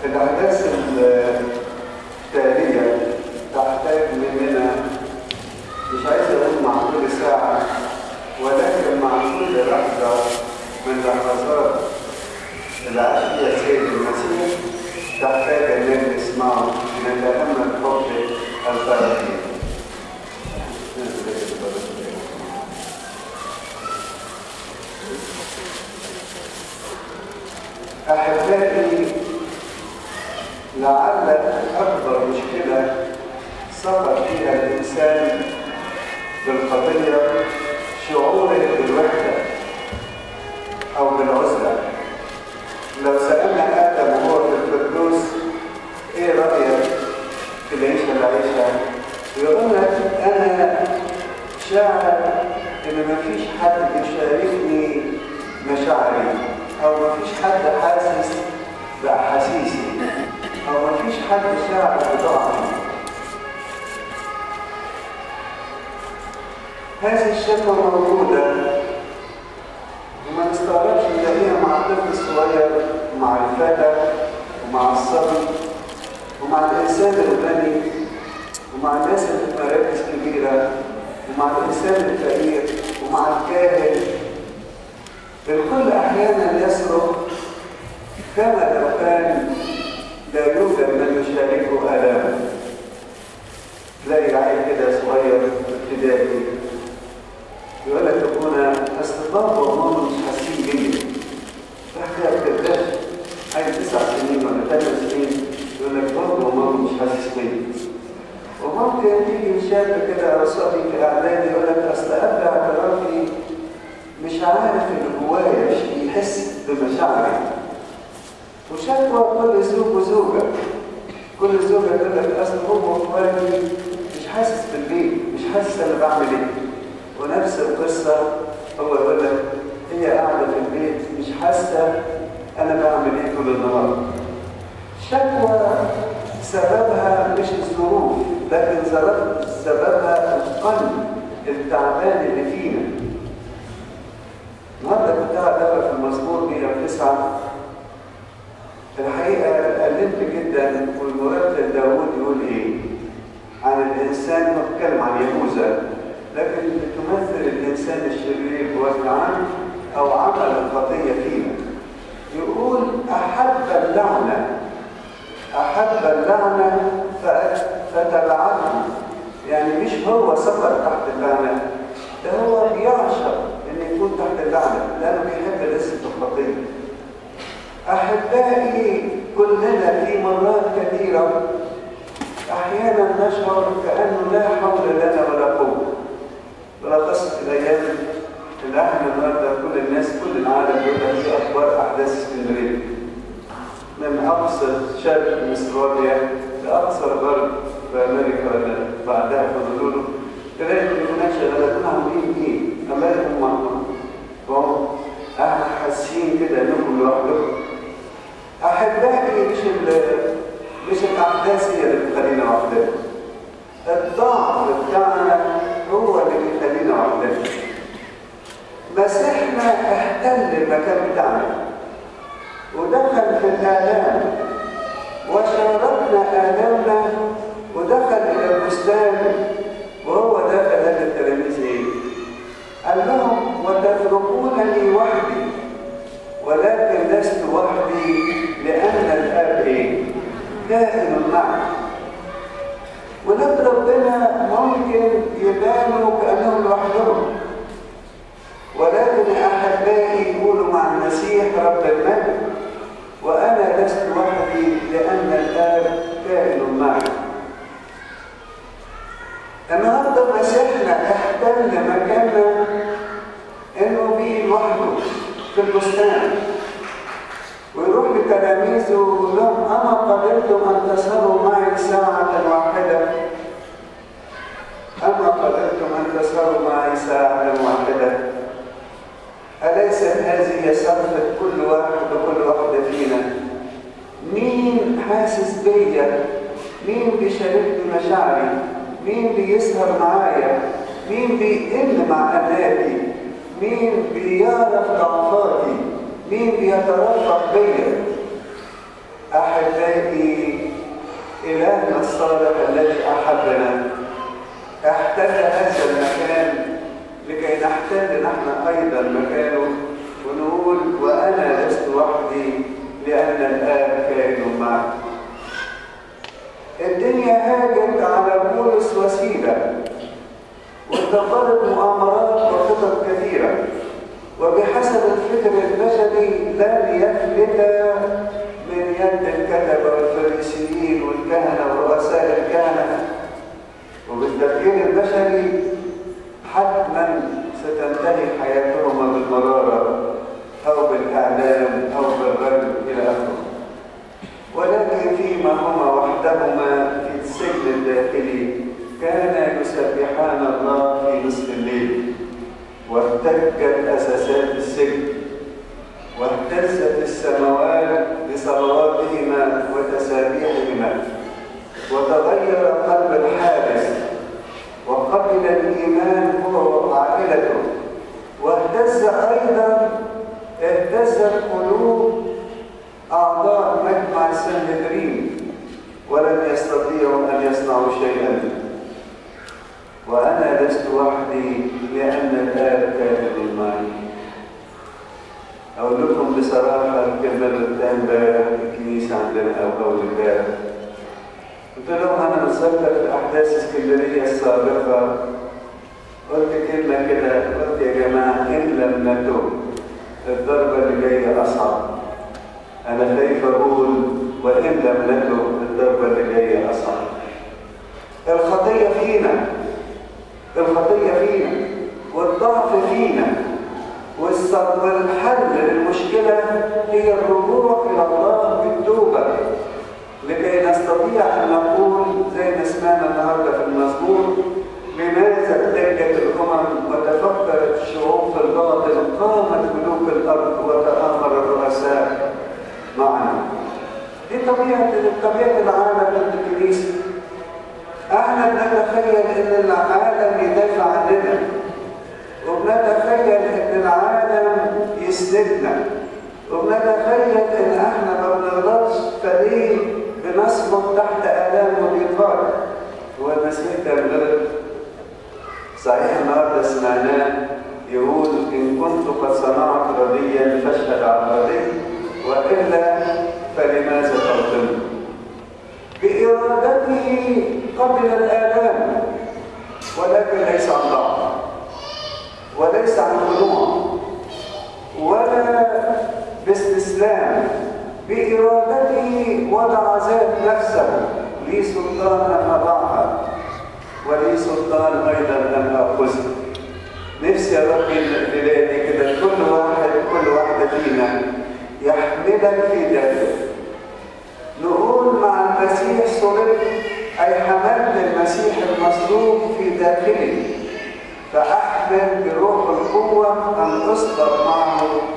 الأحداث التالية تحتاج مننا مش عايز أقول مع كل ساعة ولكن مع كل لحظة من لحظات العيش فيها سيد المسيح تحتاج أن نسمعه نتأمل حب الفرحين أحبائي لعل أكبر مشكلة سقط فيها الإنسان بالقضية شعوره بالوحدة أو بالعزلة لو سألنا آدم وهو في الفردوس إيه رأيك في العيشة اللي عايشها؟ يقول لك أنا شاعر إن مفيش حد يشاركني مشاعري أو مفيش حد حاسس بأحاسيسي أو مفيش حد شاعر بضعفي هذه الشكوى موجودة وما نستغربش نلاقيها مع الطفل الصغير ومع الفتى ومع الصبي ومع الإنسان الغني ومع الناس اللي في مراكز كبيرة ومع الإنسان الفقير ومع الجاهل الكل أحيانا يصرخ كما لو كان لا يوجد من يشاركه آلامه تلاقي عيل كده صغير في ابتدائي يقول لك ابونا اصل بابا وماما مش حاسين بيا حاجه ما بتبقاش عيل تسع سنين ولا ثمان سنين يقول لك بابا وماما مش حاسس بيا وممكن تيجي شاب كده او صبي في اعدادي يقول لك اصل ابدا اعترافي مش عارف اللي جوايا مش بيحس بمشاعري وشكوى كل زوج وزوجه كل زوجه تقول لك اصل هو واخواتي مش حاسس بالبيت مش حاسس انا بعمل ايه ونفس القصه هو يقول لك هي قاعده في البيت مش حاسه انا بعمل ايه طول النهار شكوى سببها مش الظروف لكن سببها القلب التعبان اللي فينا النهارده كنت قاعد اقرا في المزمور 109 الحقيقه قللت جدا والمرتب داوود يقول ايه؟ عن الانسان هو بيتكلم عن يهوذا لكن تمثل الانسان الشرير بوجه عام او عمل الخطيه فينا يقول احب اللعنه احب اللعنه فتبعته يعني مش هو سقط تحت اللعنه ده هو بيعشق ان يكون تحت اللعنه لانه بيحب لسه الخطيه احبائي كلنا في مرات كثيره احيانا نشعر كانه لا حول لنا ولا قوه بالاخص في الايام اللي احنا النهارده كل الناس كل العالم يقول لك ايه اخبار احداث اسكندريه من اقصى شرق استراليا لاقصى الغرب في امريكا ولا بعدها في له تلاقي الناس شغاله عاملين ايه؟ امالهم معهم فهم احنا حاسين كده انكم لوحدكم احبائي مش مش الاحداث هي اللي بتخلينا وحدنا الضعف بتاعنا هو اللي بيخلينا وحدنا مسيحنا احتل المكان بتاعنا ودخل في الآلام وشاركنا آلامنا ودخل إلى البستان وهو دخل هذا التلاميذ إيه؟ قال لهم وتتركونني وحدي ولكن لست وحدي لأن الآب إيه؟ كائن معي ولاد ربنا ممكن يبانوا كأنهم لوحدهم ولكن أحبائي يقولوا مع المسيح رب المجد وأنا لست وحدي لأن الآب كائن معي النهارده مسيحنا احتل مكاننا انه بيه لوحده في البستان ويروح لتلاميذه ويقول لهم اما قدرتم ان تسهروا معي ساعة واحدة اما قدرتم ان تسهروا معي ساعة واحدة أليست هذه صرفة كل واحد وكل واحدة فينا مين حاسس بيا مين بيشاركني مشاعري مين بيسهر معايا مين بيقل مع أناتي مين بيعرف ضعفاتي مين بيترفق بيا أحبائي إلهنا الصالح الذي أحبنا احتل هذا المكان لكي نحتل نحن أيضا مكانه ونقول وأنا لست وحدي لأن الآب كائن معي الدنيا هاجت على بولس وسيلة واتخذت مؤامرات وخطط كثيرة وبحسب الفكر البشري لن يفلت من يد الكتبة والفريسيين والكهنة ورؤساء الكهنة وبالتفكير البشري حتما ستنتهي حياتهما بالمرارة أو بالإعلام أو بالرجل إلى آخره ولكن فيما هما وحدهما في السجن الداخلي كانا يسبحان الله في نصف الليل وارتكت أساسات السجن واهتزت السماوات بصلواتهما وتسابيحهما وتغير قلب الحارس وقبل الإيمان هو وعائلته واهتز أيضا اهتزت قلوب أعضاء مجمع السنهدرين ولم يستطيعوا أن يصنعوا شيئا وأنا لست وحدي لأن الآب كاتب معي أقول لكم بصراحة الكلمة اللي قلتها امبارح في الكنيسة عندنا أو أول امبارح قلت لهم أنا متذكر في أحداث اسكندرية السابقة قلت كلمة كده قلت يا جماعة إن لم نتوب الضربة اللي جاية أصعب أنا خايف أقول وإن لم نتوب الضربة اللي جاية أصعب الخطية فينا الخطية فينا والضعف فينا والحل للمشكلة هي الرجوع إلى الله بالتوبة لكي نستطيع أن نقول زي ما سمعنا النهاردة في المزمور لماذا ارتجت الأمم وتفكرت الشعوب في الباطل قامت ملوك الأرض وتآمر الرؤساء معنا دي طبيعة طبيعة العالم ضد الكنيسة احنا بنتخيل ان العالم يدافع عننا وبنتخيل ان العالم يسندنا وبنتخيل ان احنا ما بنغلطش فليه بنصمت تحت الام وضيقات هو المسيح كان غلط صحيح النهارده سمعناه يقول ان كنت قد صنعت رديا فاشهد على الردي والا فلماذا تظلم بارادته قبل الالام ولكن ليس عن ضعف وليس عن خنوع ولا باستسلام بإرادته وضع ذات نفسه لي سلطان أن أضعها ولي سلطان أيضا أن أخذها نفسي يا ربي الليلة كده كل واحد كل واحدة فينا يحملك في ذاته نقول مع المسيح صلبت أي حملت المسيح المصلوب في داخلي فأحمل بروح القوة أن أصدر معه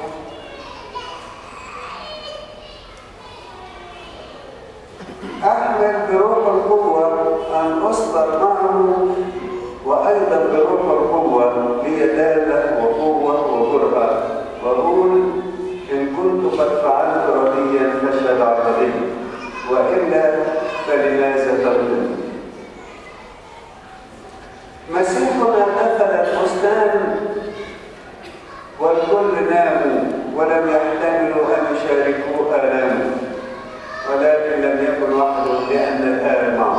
أحمل بروح القوة أن أصدر معه وأيضا بروح القوة لي دالة وقوة وجرأة وأقول إن كنت قد فعلت رديا فاشهد على ردي وإلا فلماذا تظلم مسيحنا دخل البستان والكل ناموا ولم يحتملوا أن يشاركوا آلامه ولكن لم يكن وحده لأن الآب معه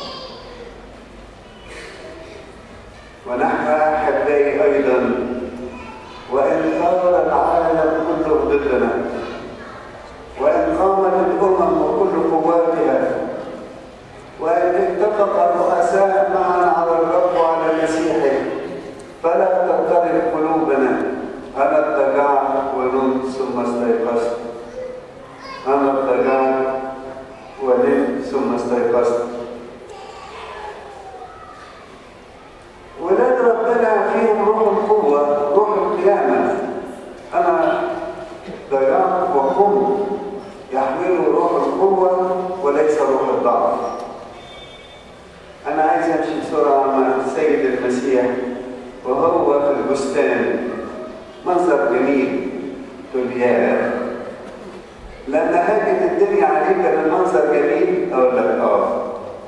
ونحن أحبائي أيضا وإن صار العالم كله ضدنا وإن قامت الأمم وكل قواتها وإن اتفق الرؤساء معا على الرب وعلى مسيحه فلا تضطرب قلوبنا أنا اضطجعت ونمت ثم استيقظت أنا اضطجعت ونمت ثم استيقظت ولاد ربنا فيهم روح القوة روح القيامة أنا ضيعت وقمت يحملوا روح القوة وليس روح الضعف أنا عايز أمشي بسرعة مع السيد المسيح وهو في البستان منظر جميل تقول يا لما هاجت الدنيا عليك جميل اقول لك اه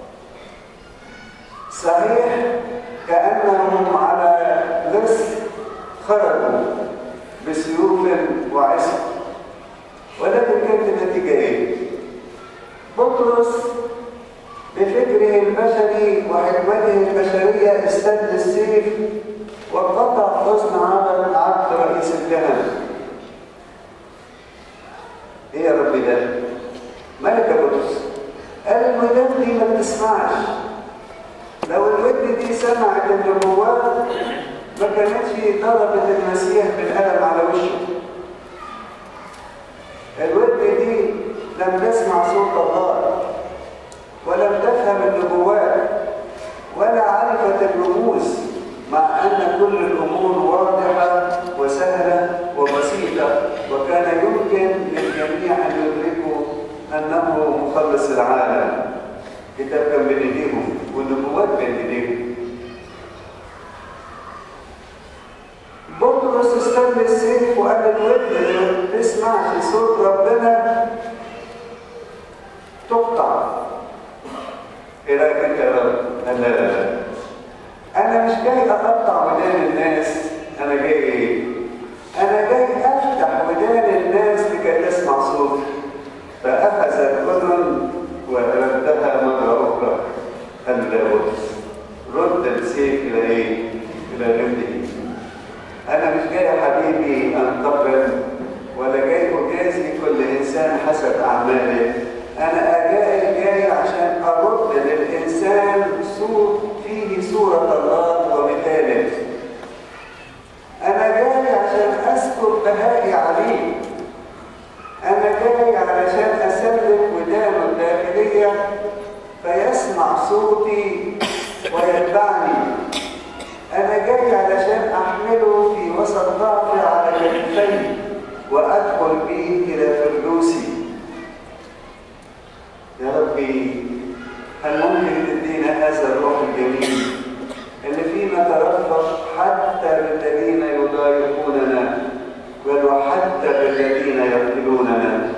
صحيح كانهم على لص خرجوا بسيوف وعصا ولكن كانت النتيجه ايه بطرس بفكره البشري وحكمته البشريه استد السيف وقطع حزن عبد عبد رئيس الكهنه ايه يا ربي ده ملك بطرس قال الودان دي ما بتسمعش لو الود دي سمعت النبوات ما كانتش ضربت المسيح بالقلم على وشه الود دي لم تسمع صوت الله ولم تفهم النبوات ولا عرفت الرموز مع ان كل الامور واضحه وسهله وبسيطه وكان يمكن للجميع ان يدركوا انه مخلص العالم كتاب كان بين ايديهم والنبوات بين ايديهم بطرس استنى السيف وقال الود اللي ما تسمعش صوت ربنا تقطع ايه رايك انت يا رب؟ قال لا لا لا انا مش جاي اقطع ودان الناس انا جاي ايه؟ انا جاي افتح ودان الناس لكي تسمع صوتي فاخذ الاذن وردها مره اخرى قال لا بطرس رد السيف الى ايه؟ الى غمده انا مش جاي يا حبيبي انتقم ولا جاي اجازي كل انسان حسب اعماله انا جاي جاي عشان ارد للانسان صوت فيه صوره الله ومثاله انا جاي عشان اسكب بهائي عليه انا جاي علشان اسلك ودانه الداخليه فيسمع صوتي ويتبعني أنا جاي علشان أحمله في وسط ضعفي على كتفي وأدخل به إلى فردوسي. يا ربي هل ممكن تدينا هذا الروح الجميل اللي فينا ترفق حتى بالذين يضايقوننا بل وحتى بالذين يقتلوننا.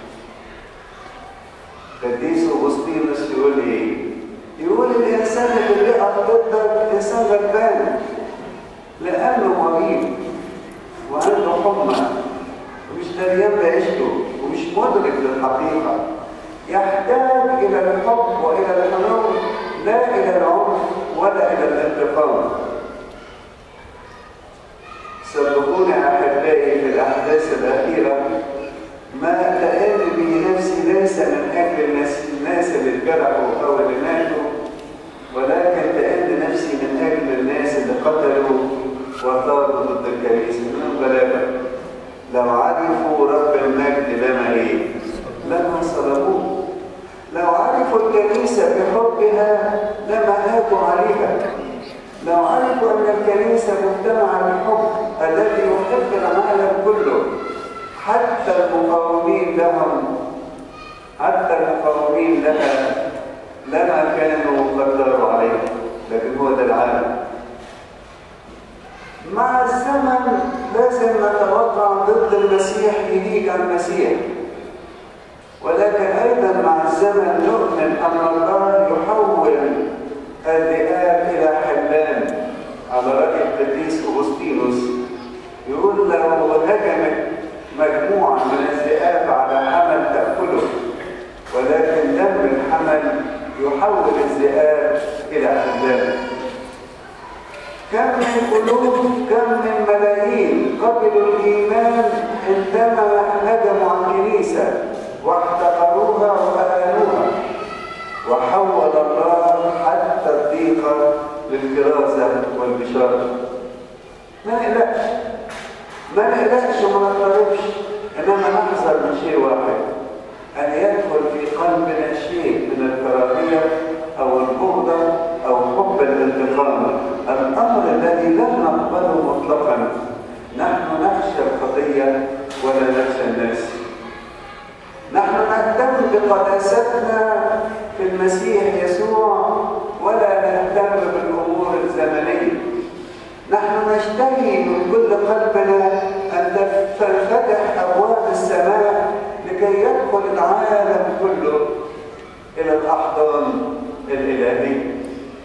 قديس أغسطينوس يقول إيه؟ يقول الإنسان اللي بيقف ضدك إنسان غلبان لأنه مريض وعنده حمى ومش دريان بعيشته ومش مدرك للحقيقة يحتاج إلى الحب وإلى الحنون لا إلى العنف ولا إلى الانتقام صدقوني أحبائي في الأحداث الأخيرة ما لقيت به نفسي ليس من أجل الناس, الناس اللي اتجرحوا أو اللي ماتوا ولكن لقيت نفسي من أجل الناس اللي قتلوا وثاروا ضد الكنيسة من غلابة لو عرفوا رب المجد لما إيه؟ لما صلبوه لو عرفوا الكنيسة بحبها لما هاجوا عليها لو عرفوا أن الكنيسة مجتمع الحب الذي يحب العالم كله حتى المقاومين لهم حتى المقاومين لها لما كانوا قدروا عليه لكن هو ده العالم مع الزمن لازم نتوقع ضد المسيح يهيج المسيح ولكن ايضا مع الزمن نؤمن ان الله يحول الذئاب الى حلان على راي القديس اغسطينوس يقول لو هجمت مجموعه من الذئاب على حمل تاكله ولكن دم الحمل يحول الذئاب الى حلان كم من قلوب كم من ملايين قبلوا الايمان عندما هجموا على الكنيسه واحتقروها واهانوها وحول الله حتى الضيقه للكرازه والبشاره ما نقلقش ما نقلقش وما نضطربش انما نحذر من شيء واحد ان يدخل في قلبنا شيء من الكراهيه او البغضه او حب الانتقام الامر الذي لم نقبله مطلقا نحن نخشى القضيه ولا نخشى الناس نحن نهتم بقداستنا في المسيح يسوع ولا نهتم بالامور الزمنيه نحن نشتهي من كل قلبنا ان تنفتح ابواب السماء لكي يدخل العالم كله إلى الأحضان الإلهية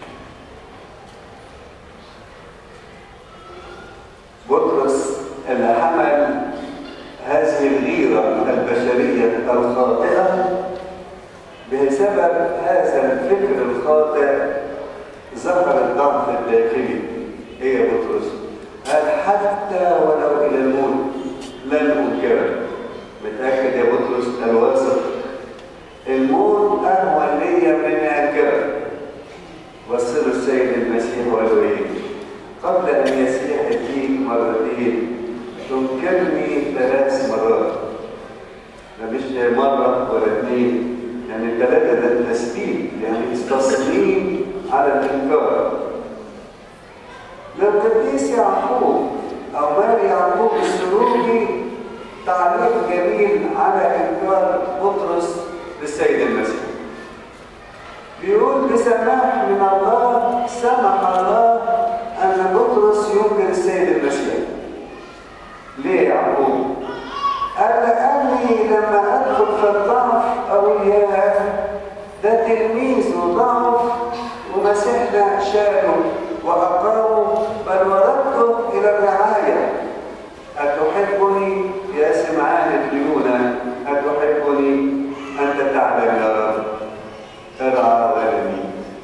بطرس اللي حمل هذه الغيرة البشرية الخاطئة بسبب هذا الفكر الخاطئ ظهر الضعف الداخلي ايه يا بطرس قال حتى ولو الى الموت لن انكره متاكد يا بطرس الواثق الموت اهون ليا من انكره وصله السيد المسيح وقال له ايه قبل ان يسيح الدين مرتين تنكرني ثلاث مرات ده مش مره ولا اثنين يعني ثلاثه ده تسليم يعني تصميم على الانكار لو قديس يعقوب او مال يعقوب السروجي تعليق جميل على انكار بطرس للسيد المسيح بيقول بسماح من الله سمح الله ان بطرس ينكر السيد المسيح ليه يا يعقوب قال لاني لما ادخل في الضعف اقول يا ده تلميذ وضعف ومسيحنا شاله وأقاموا بل وردته إلى الرعاية أتحبني يا سمعان الديونة أتحبني أنت تعلم يا رب ارعى غنمي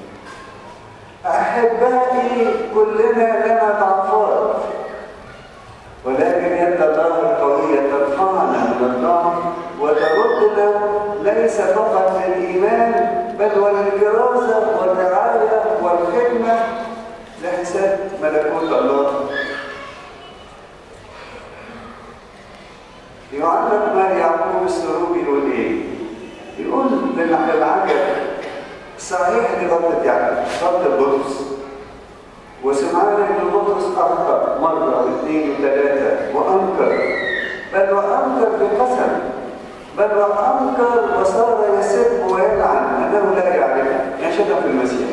أحبائي كلنا لنا ضعفات ولكن يد الله القوية ترفعنا من الضعف وتردنا ليس فقط للإيمان بل وللكراسة والرعاية والخدمة لحساب ملكوت الله يعلق ما يعقوب السروبي يقول ايه؟ يقول للعجب صحيح دي غلطة يعني غلطة بطرس وسمعان ان بطرس اخطا مره واثنين وثلاثه وانكر بل وانكر بقسم بل وانكر وصار يسب ويلعن انه لا يعرف يشهد في المسيح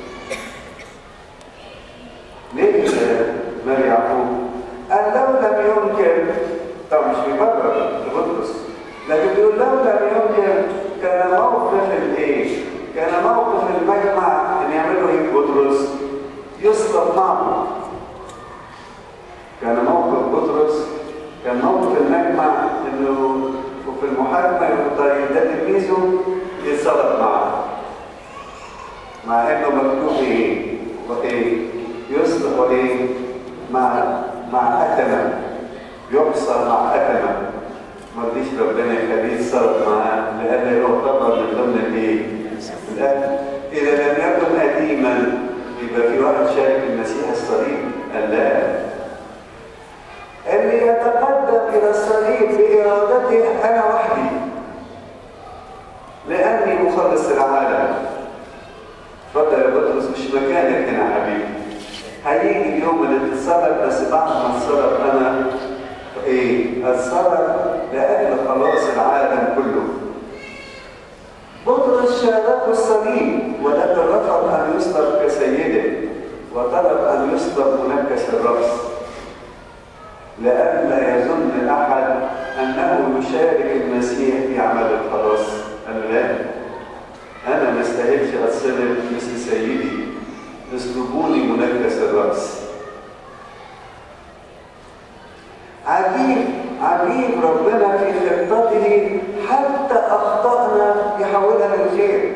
ليه ماري يعقوب قال لو لم ينكر طب مش بيبرر لبطرس لكن بيقول لو لم ينكر كان موقف الايه كان موقف المجمع ان يعملوا ايه بطرس يصلب معه كان موقف بطرس كان موقف المجمع انه وفي المحاكمه يقول طيب ده تلميذه يتصلب معه مع انه مكتوب ايه؟ وايه؟ يصلب وايه؟ مع مع أتمة يحصل مع أتمة ما رضيش ربنا يخليه يتصرف معاه لأنه يعتبر من ضمن الايه؟ الأهل إذا لم يكن قديما يبقى في واحد شارك المسيح الصليب قال لا اللي يتقدم الى الصليب بارادته انا وحدي لاني مخلص العالم اتفضل يا بطرس مش مكانك هنا يا حبيبي هيجي اليوم اللي تتصرف بس بعد ما اتصرف انا ايه اتصرف لاجل خلاص العالم كله بطرس شاركه الصليب ولكن رفض ان يصلب كسيده وطلب ان يصلب منكس الراس لئلا يظن احد انه يشارك المسيح في عمل الخلاص قال لا انا ما استاهلش اتصلب مثل سيدي اسلبوني منكس الراس عجيب عجيب ربنا في خطته حتى اخطائنا يحولها للخير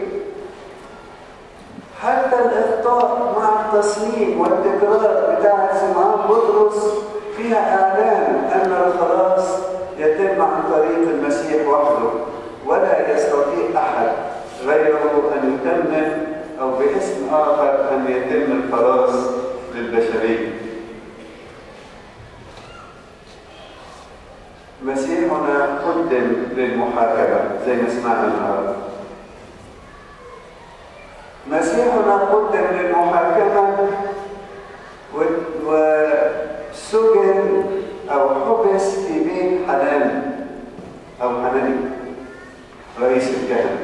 حتى الاخطاء مع التصميم والتكرار بتاع سمعان بطرس فيها اعلان ان الخلاص يتم عن طريق المسيح وحده ولا يستطيع احد غيره ان يتمم او باسم اخر ان يتم الخلاص للبشريه مسيحنا قدم للمحاكمة زي ما سمعنا النهارده. مسيحنا قدم للمحاكمة وسجن أو حبس في بيت حنان أو حناني رئيس الكهنة.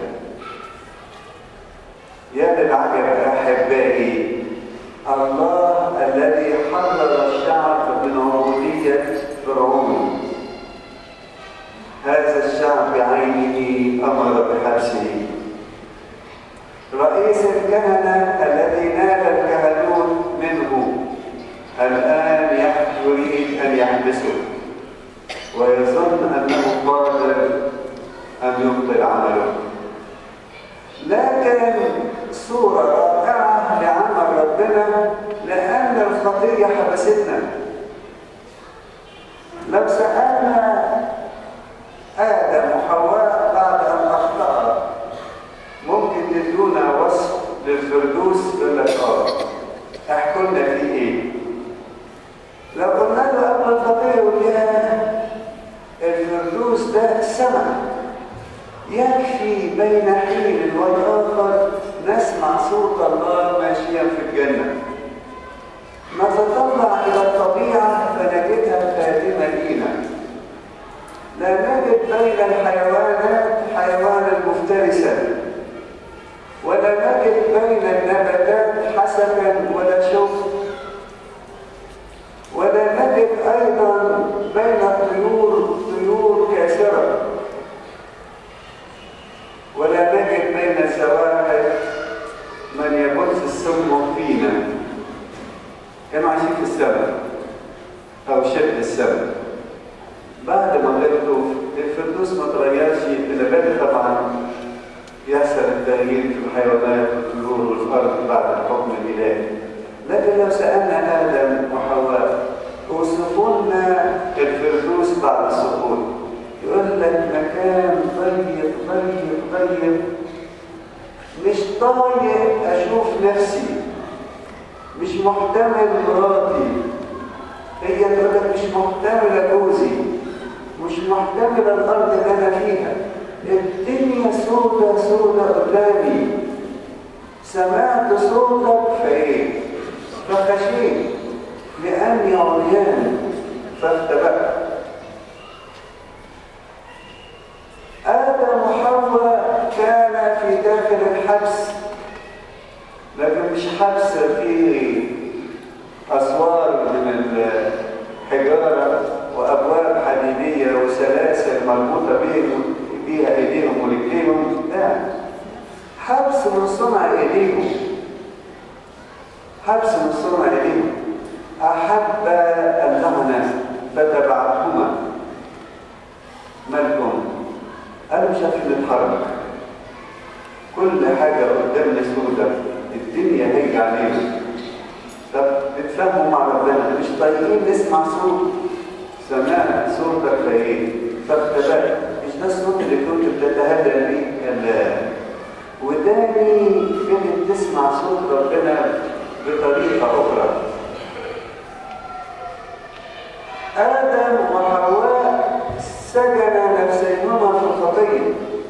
يا للعجب أحبائي الله الذي حرر الشعب من عبودية فرعون هذا الشعب بعينه امر بحبسه رئيس الكهنة الذي نال الكهنوت منه الآن يريد أن يحبسه ويظن أنه قادر أن يبطل عمله لكن صورة رائعة لعمل ربنا لأن الخطية حبستنا لو سألنا آدم وحواء بعد أن أخطأ ممكن تدونا وصف للفردوس يقول لك آه احكوا لنا فيه إيه؟ لو قلنا له قبل الخطية يقول يا الفردوس ده السماء يكفي بين حين والآخر نسمع صوت الله ماشيا في الجنة نتطلع إلى الطبيعة فنجدها خادمة لينا لا نجد بين الحيوانات حيوانا مفترسا ولا نجد بين النباتات حسكا ولا شوك ولا نجد أيضا بين الطيور طيور كاسرة ولا نجد بين الزواحف من يبث السم فينا كانوا عايشين في السماء أو شبه السماء بعد ما غلطوا الفردوس ما تغيرش إلا بدأ طبعا يحصل التغيير في الحيوانات والطيور والأرض بعد الحكم الإلهي لكن لو سألنا آدم وحواء اوصفوا لنا الفردوس بعد السقوط يقول لك مكان ضيق ضيق ضيق مش طايق اشوف نفسي مش محتمل مراتي هي تقول لك مش محتمله جوزي مش محتمله الارض اللي انا فيها الدنيا سودة سودة قدامي سمعت صوتك فايه فخشيت لاني عريان فاختبأت آدم وحواء كان في داخل الحبس لكن مش حبس في أسوار من الحجارة وأبواب حديدية وسلاسل مربوطة بيهم بيها أيديهم ورجليهم لا حبس من صنع أيديهم حبس من صنع أيديهم أحب اللعنة فتبعتهما مالكم أنا مش عارفين نتحرك كل حاجة قدامنا سودة الدنيا هيجي علينا طب نتفاهموا مع ربنا مش طايقين نسمع صوت سمعت صوتك فايه فاختبأت مش ده الصوت اللي كنت بتتهلل بيه لا وداني كانت تسمع صوت ربنا بطريقة أخرى آدم وحواء سجن نفسيهما في الخطية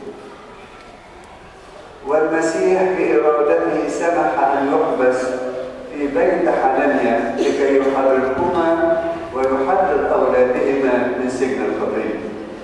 والمسيح بإرادته سمح أن يحبس في بيت حنانيا لكي يحررهما ويحرر أولادهما من سجن الخطية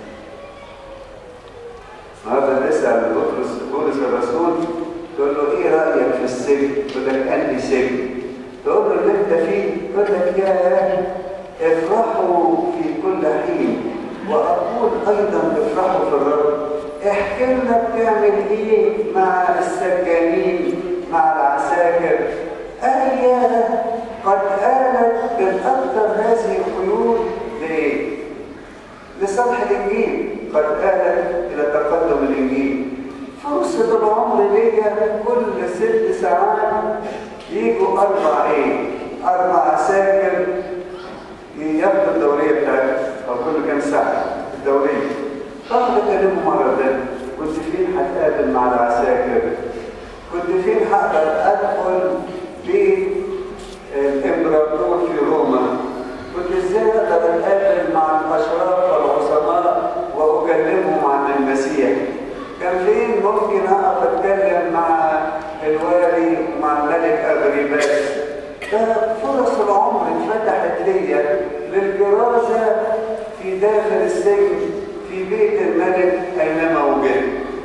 هذا نسأل بطرس بولس الرسول تقول له ايه رأيك في السجن؟ يقول لك أنهي سجن؟ تقول له اللي انت فيه يقول لك يا افرحوا في كل حين وأقول أيضا افرحوا في الرب احكي لنا بتعمل ايه مع السجانين مع العساكر أهي قد آلت بالأكثر هذه القيود لإيه؟ لصالح الإنجيل قد آلت إلى تقدم الإنجيل فرصة العمر ليا كل ست ساعات يجوا أربع إيه؟ أربع عساكر ياخدوا الدورية بتاعتهم أو كل كام ساعة الدورية طب أكلمهم مرة تانية كنت فين هتقابل مع العساكر؟ كنت فين هقدر أدخل بيت الإمبراطور في روما؟ كنت إزاي أقدر أتقابل مع الأشراف والعظماء وأكلمهم عن المسيح؟ كان فين ممكن أقف أتكلم مع الوالي ومع الملك أغريباس؟ ده فرص العمر اتفتحت ليا للجرازة في داخل السجن في بيت الملك أينما وجد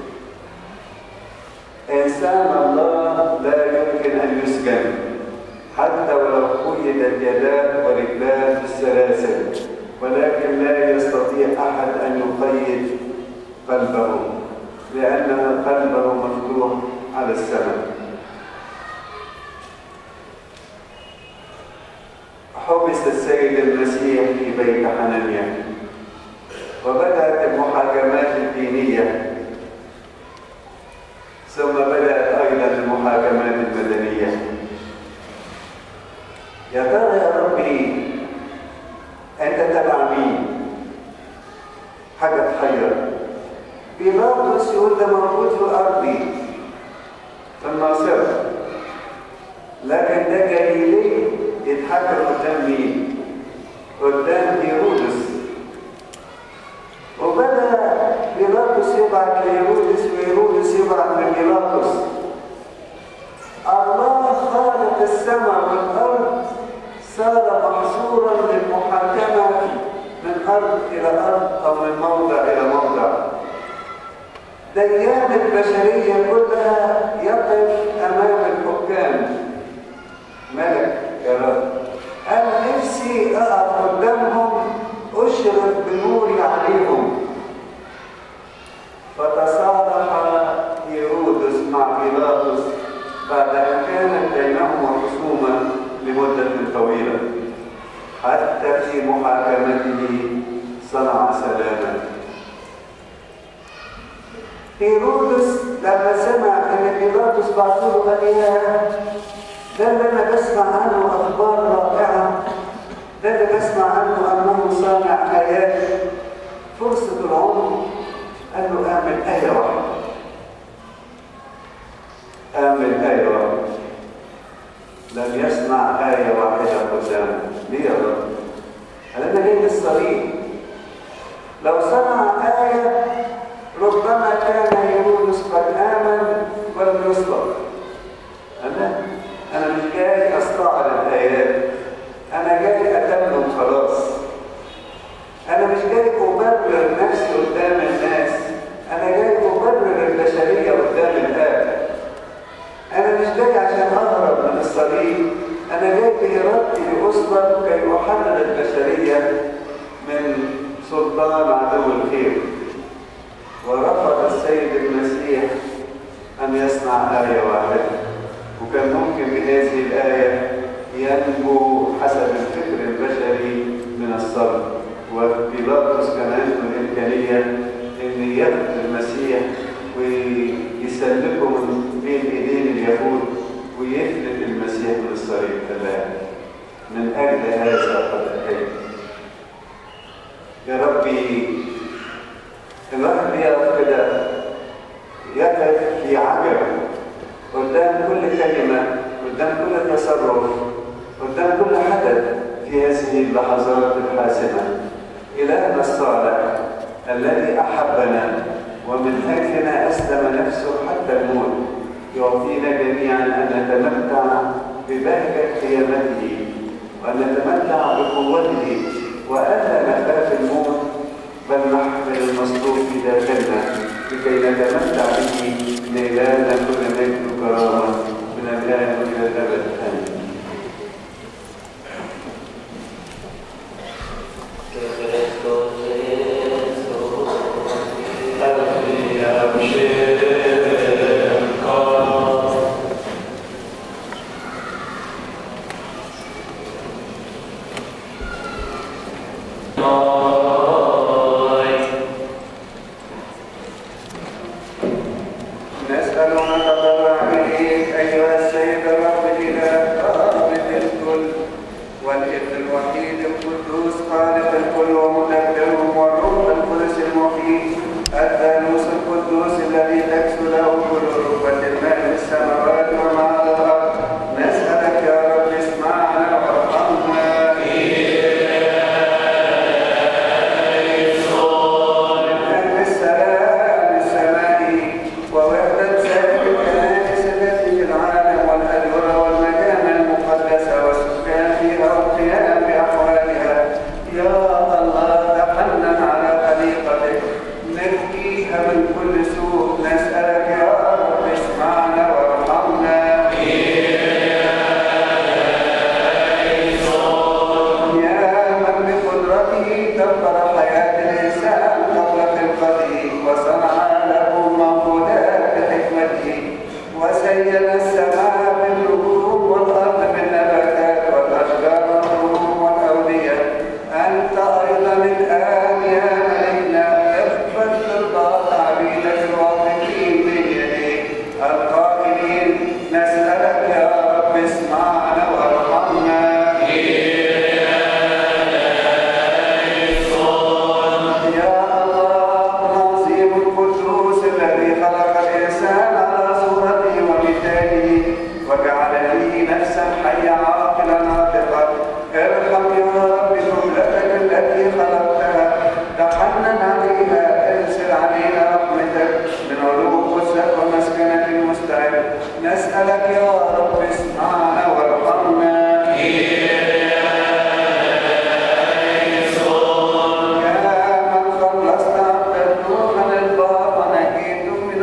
إنسان الله لا يمكن أن يسجن حتى ولو قيدت يداه ورجلاه بالسلاسل ولكن لا يستطيع أحد أن يقيد قلبه لأن قلبه مفتوح على السماء حبس السيد المسيح في بيت حنانيا وبدأت المحاكمات الدينية ثم بدأت أيضا المحاكمات المدنية يا ترى يا ربي أنت تبع مين؟ حاجة تحير بيلاطس يقول ده موجود في أرضي في الناصرة لكن ده جليلي يتحكم قدام مين؟ قدام هيرودس وبدأ بيلاطس يبعت لهيرودس وهيرودس يبعت لبيلاطس الله خالق السماء والأرض صار محصورا للمحاكمة من أرض إلى أرض أو من موضع إلى موضع ديان البشرية كلها يقف أمام الحكام ملك يا رب أنا نفسي أقف قدامهم أشرف بنوري عليهم فتصالح هيرودس مع بيلاطس بعد أن كانت بينهما خصومة لمدة طويلة حتى في محاكمته صنع سلاما هيرودس لما سمع ان بيلاطس بعثه قال يا ده اللي انا بسمع عنه اخبار رائعه ده اللي بسمع عنه انه صانع ايات فرصه العمر قال له اعمل ايه واحده اعمل ايه واحده لم يصنع آية واحدة قدامه ليه يا رب؟ أنا جاي للصليب لو صنع آية ربما كان هيرودس قد آمن ولم يصلب أنا أنا مش جاي أستعرض الآيات أنا جاي أتمم خلاص أنا مش جاي أبرر نفسي قدام الناس أنا جاي أبرر البشرية قدام الآب أنا مش جاي عشان أهرب من الصليب أنا جاي بإرادتي لأصلب كي أحرر البشرية من سلطان عدو الخير ورفض السيد المسيح أن يصنع آية واحدة وكان ممكن بهذه الآية ينجو حسب الفكر البشري من الصبر وبيلاطس كان عنده الإمكانية أن يقتل المسيح ويسلكه من بين ايدين اليهود ويفلت المسيح من الصليب كذلك من اجل هذا قد اتيت يا ربي الواحد بيقف كده يقف في عجب قدام كل كلمه قدام كل تصرف قدام كل حدث في هذه اللحظات الحاسمه الهنا الصالح الذي احبنا ومن أجلنا أسلم نفسه حتى الموت يعطينا جميعا أن نتمتع ببهجة قيامته وأن نتمتع بقوته وألا نخاف الموت بل نحمل المصلوب في داخلنا لكي نتمتع به لإلهنا كل مجد وكرامة من الآن وإلى الأبد آمين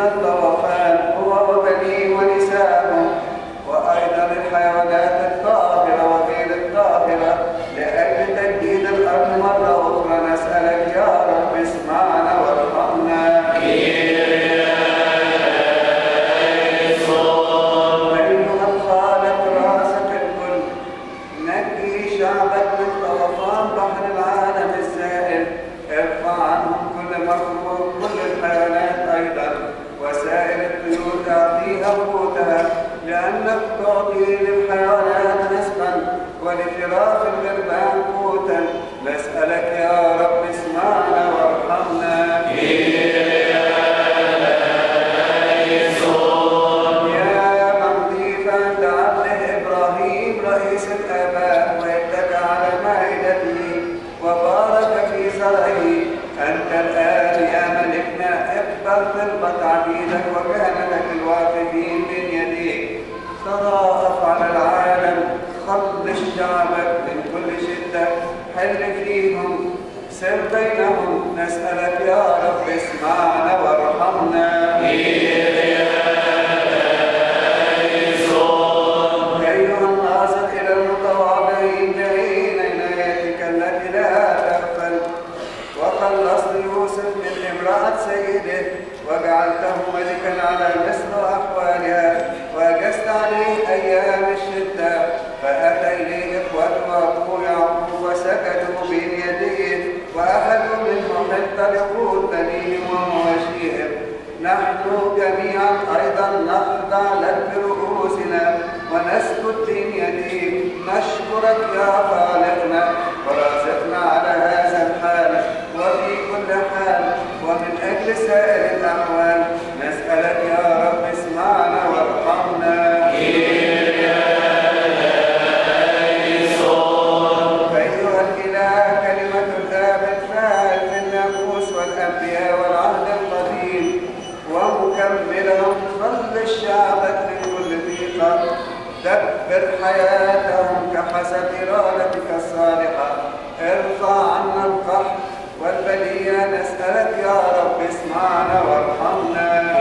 الطرفان هو وبنيه ونساءه وأيضا الحيوانات الطاهرة وغير الطاهرة لأجل تجديد الأرض مرة أخرى نسألك يا رب اسمعنا وارحمنا أيها الخالق راسك الكل نجي شعبك من طرفان بحر العالم السائل ارفع عنهم كل مخلوق كل الحيوانات أيضا وسائر الطيور تعطيها قوتها لأنك تعطي للحيوانات رزقا ولفراخ الغربان قوتا نسألك يا رب اسمعنا وارحمنا يا ممضي فأنت عبده إبراهيم رئيس الآباء واتكى على مائدته وبارك في زرعه أنت الآن يا ملكنا اقبل طلبة عبيدك وكهنتك الواقفين بين يديك تراءف على العالم خلص شعبك من كل شدة حل فيهم سر بينهم نسألك يا رب اسمعنا وارحمنا أيها الناظر إلى المتواضعين جاهين عنايتك التي لا تغفل وخلصت يوسف من امرأة سيده وجعلته ملكا على مصر وأحوالها وأجزت عليه أيام الشدة فأتى إليه إخوته وأبوه يعقوب وسكتوا بين يديه وأخذوا منه حتى لقوت بنيهم ومواشيهم نحن جميعا أيضا نخضع لك برؤوسنا ونسكت بين يديك نشكرك يا خالقنا ورازقنا على هذا الحال وفي كل حال ومن أجل سائر الأحوال نسألك يا رب اسمعنا وارحمنا أيها الإله كلمة الآب الفاعل في الناموس والأنبياء والعهد القديم ومكملهم خلص شعبك من كل ضيقة دبر حياتهم كحسب إرادتك الصالحة ارفع عنا القحط والبلية نسألك يا رب اسمعنا وارحمنا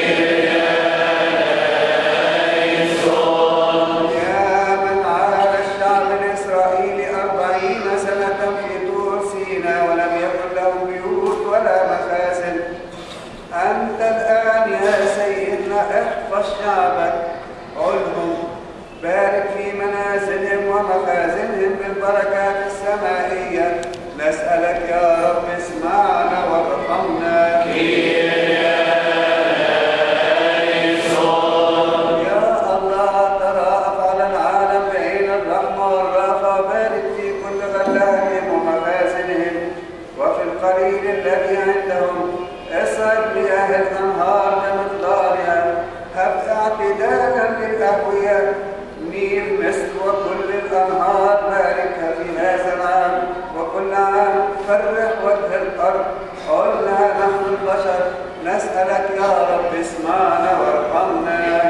يا من عال الشعب الإسرائيلي أربعين سنة في طور سينا ولم يكن لهم بيوت ولا مخازن أنت الآن يا سيدنا احفظ شعبك علهم بارك في منازلهم ومخازنهم بالبركات السمائية نسألك يا رب اسمعنا وارحمنا يا الله تراءف على العالم بعين الرحمة والرأفة بارك في كل غلاتهم ومخازنهم وفي القليل الذي عندهم اسعد مياه الأنهار بمقدارها هب اعتدالا للأقوياء نيل مصر وكل الأنهار باركها في هذا العام وكل عام فرح وجه الأرض قلنا نحن البشر نسألك يا رب اسمعنا وارحمنا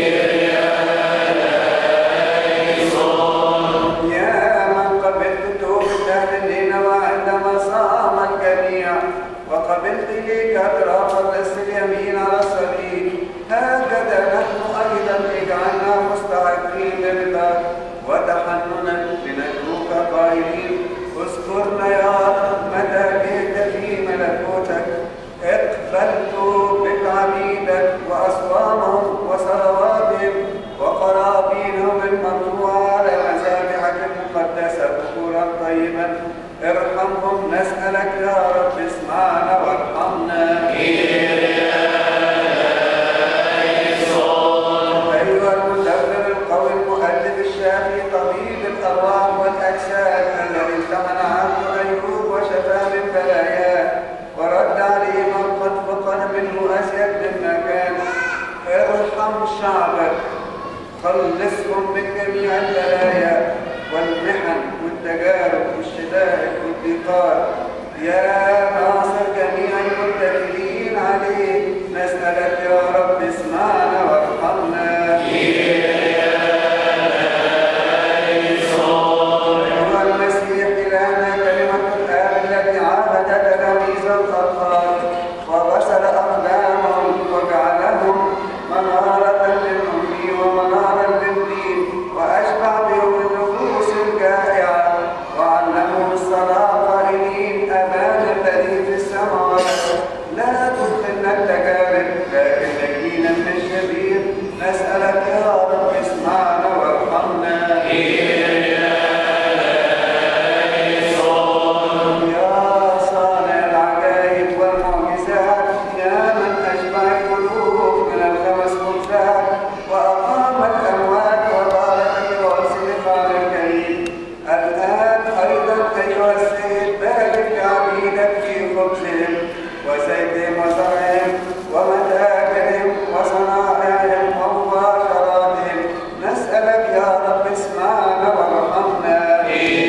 يا من قبلت توبة أهل النينوى عندما صام الجميع وقبلت إليك أطراف الرأس اليمين على الصليب هكذا نحن أيضا اجعلنا مستحقين لرضاك وتحننا لندعوك قائلين اذكرنا يا رب متى جئت في ملكوتك اقبل توبة عبيدك وأصوامهم وصلواتهم وقرابينهم المرفوعة على مذابحك المقدسة بكورا طيبا ارحمهم نسألك يا رب اسمعنا وارحمنا أيها المدبر القوي المؤدب الشافي طبيب الأرواح والأجساد الذي امتحن عبد أيوب وشفى من بلاياه ورد عليه من قد فقد منه أزيد مما كان ارحم شعبك خلصهم من جميع البلايا والمحن والتجارب والشدائد والضيقات يا ناصر جميع المتكلين عليه نسألك يا رب اسمعنا وارحمنا أيها المسيح إلهنا كلمة الآب التي عاهدت تلاميذ الخطاب وغسل أقدامهم وجعل نسألك يا رب اسمعنا وارحمنا يا صانع العجائب والمعجزات يا من أشبع القلوب من الخمس خبزات وأقام الأموات وبارك برأس الفعل الكريم الآن أيضا أيها السيد بارك لعبيدك في خبزهم وزيتهم وزرعهم ومتاكلهم وصنائعهم ومباشراتهم نسألك يا رب اسمعنا وارحمنا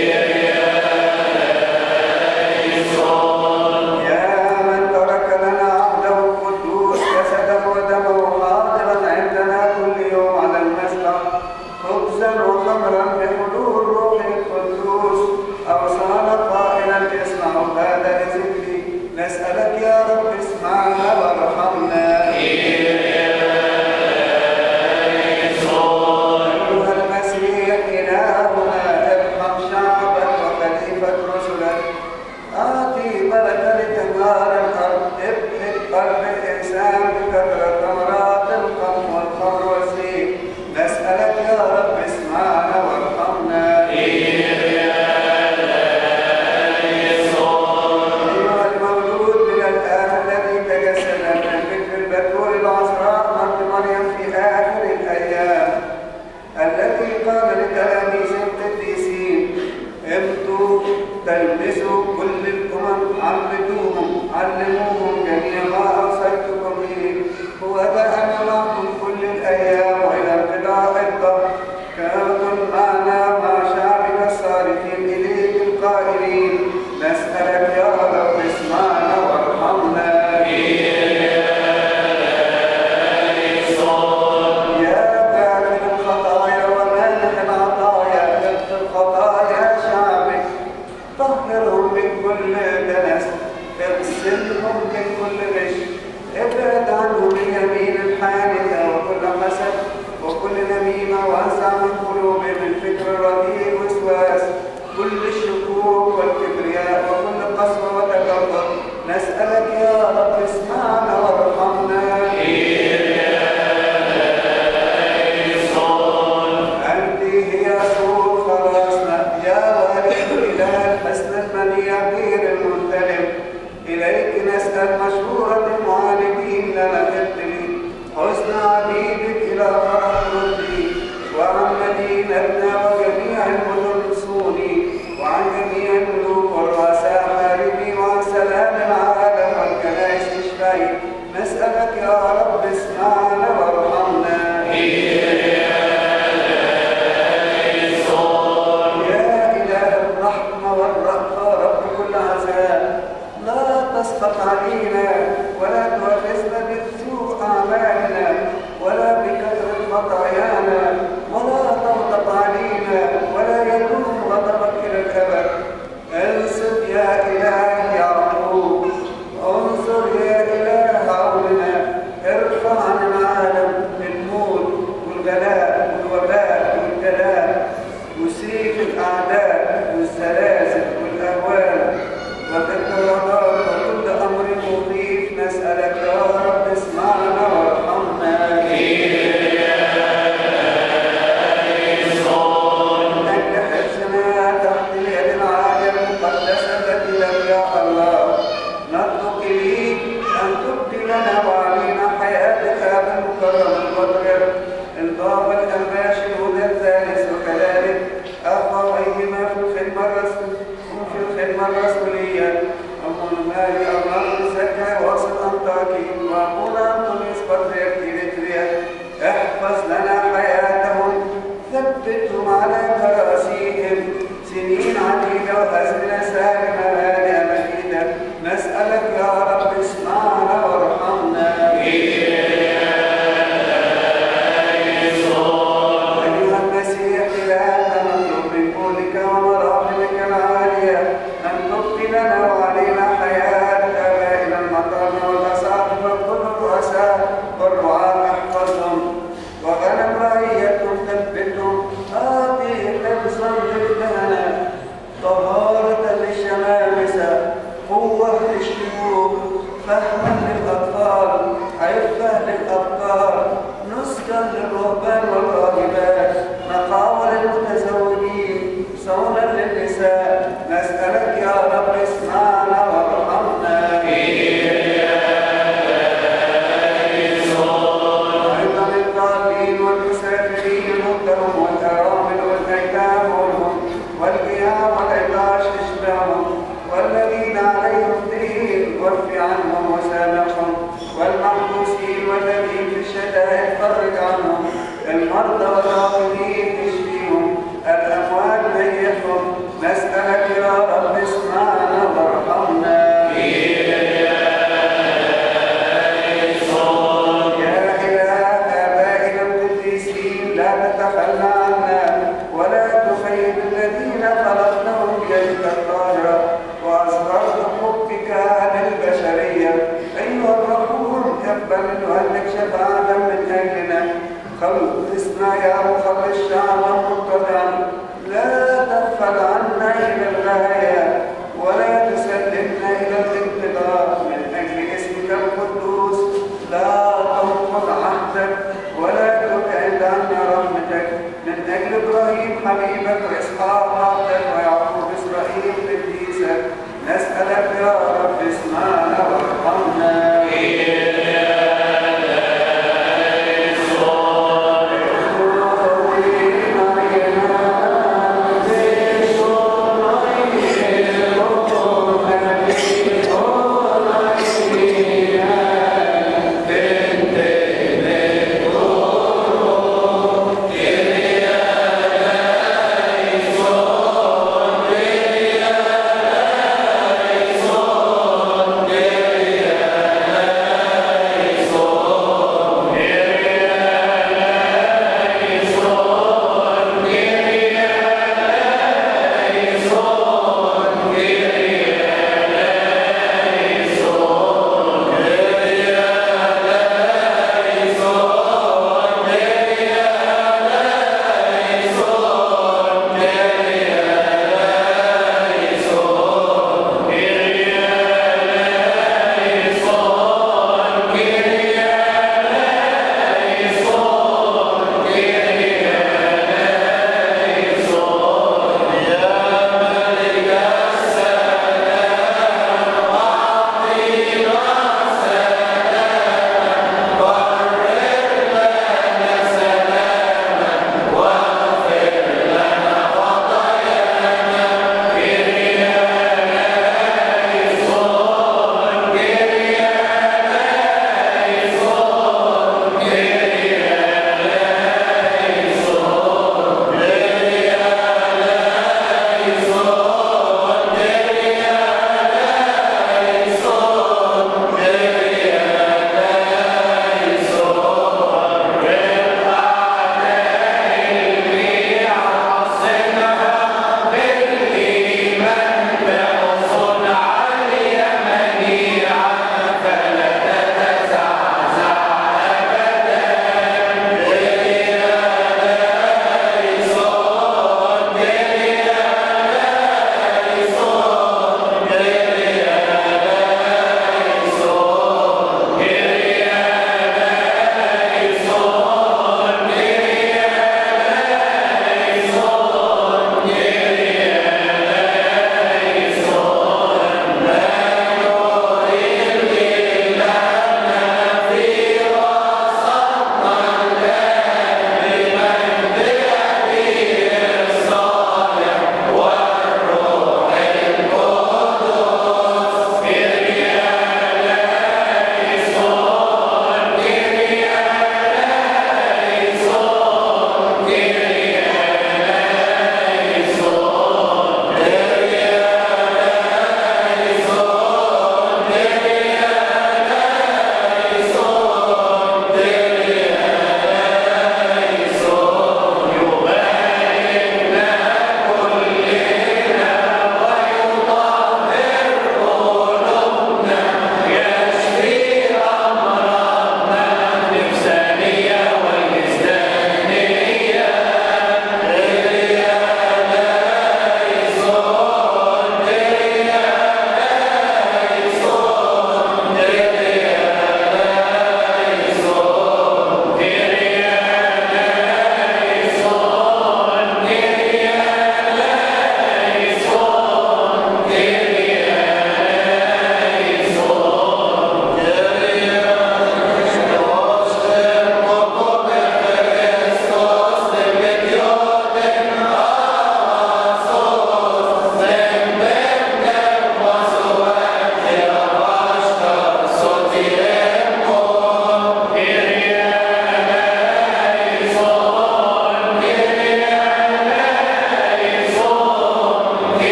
يا من ترك لنا عهده القدوس جسده ودمه حاضرا عندنا كل يوم على المسبح خبزا وخمرا بحضور روح القدوس اوصانا قائلا اسمعوا هذا لذكري نسالك يا رب اسمعنا وارحمنا أيها المسيح إلهنا ارحم شعبك وخليفة رسلك أعطي ملكا لتنهار الأرض ابهت قلب الإنسان بكثرة ثمرات القمح والخمر والزيت نسألك يا رب اسمعنا وارحمنا أيها المولود من الآب الذي تجسد من الفكر البتول العذراء مرت مريم في آخر الأيام التي قال لتلاميذ القديسين امضوا تلمسوا كل الامم عمدوهم علموهم جميع ما اوصيتكم به هو ذا انا معكم كل الايام والى انقضاء الدهر كنتم معنا مع شعبنا الصالحين اليك القائلين نسالك يا رب اسمعنا وارحمنا يا كامل الخطايا ومانح العطايا اغفر خطايا شعبك طهرهم من كل دنس اغسلهم من كل غش ابعد عنهم اليمين الحادثة وكل حسد وكل نميمة وانزع من قلوبهم الفكر الرديء والوسواس كل الشكوك والكبرياء وكل قسوة وتكبر نسألك يا رب اسمعنا وارحمنا أنت هي سور خلاصنا يا والد الإله الحسن المنيع غير المنتلم إليك نسأل مشورة المعالجين لنا ابتلي حسن عبيدك إلى فرح ردي وعن مدينتنا وجميع المدن صوني وعن جميع الملوك والرؤساء حاربي وعن سلام العالم والكنائس اشفعي نسألك يا رب اسمعنا وارحمنا يا إله الرحمة والرأفة رب كل عذاب لا تسقط علينا ولا تؤاخذنا بسوء أعمالنا ولا بكثرة خطايانا ولا تغضب علينا ولا يدوم غضبك إلى الأبد انصت يا إله يعقوب انصر يا إله عوننا ارفع عن العالم الموت والغلاء والوباء والكلام وسيف الأعداء والزلازل والأهوال والانقراضات وكل أمر مخيف نسألك يا رب اسمعنا وارحمنا أنت حفظنا تحت اليد العالية المقدسة التي لك يا الله نطلب إليك أن تبدي لنا وعلينا حياتك بالمكرم المطهر الباب الأنباش الهدى الثالث وكذلك أخويهما في الخدمة الرسول في الخدمة الرسولية أم المال أمام زكاة وسط أنطاكي وأبونا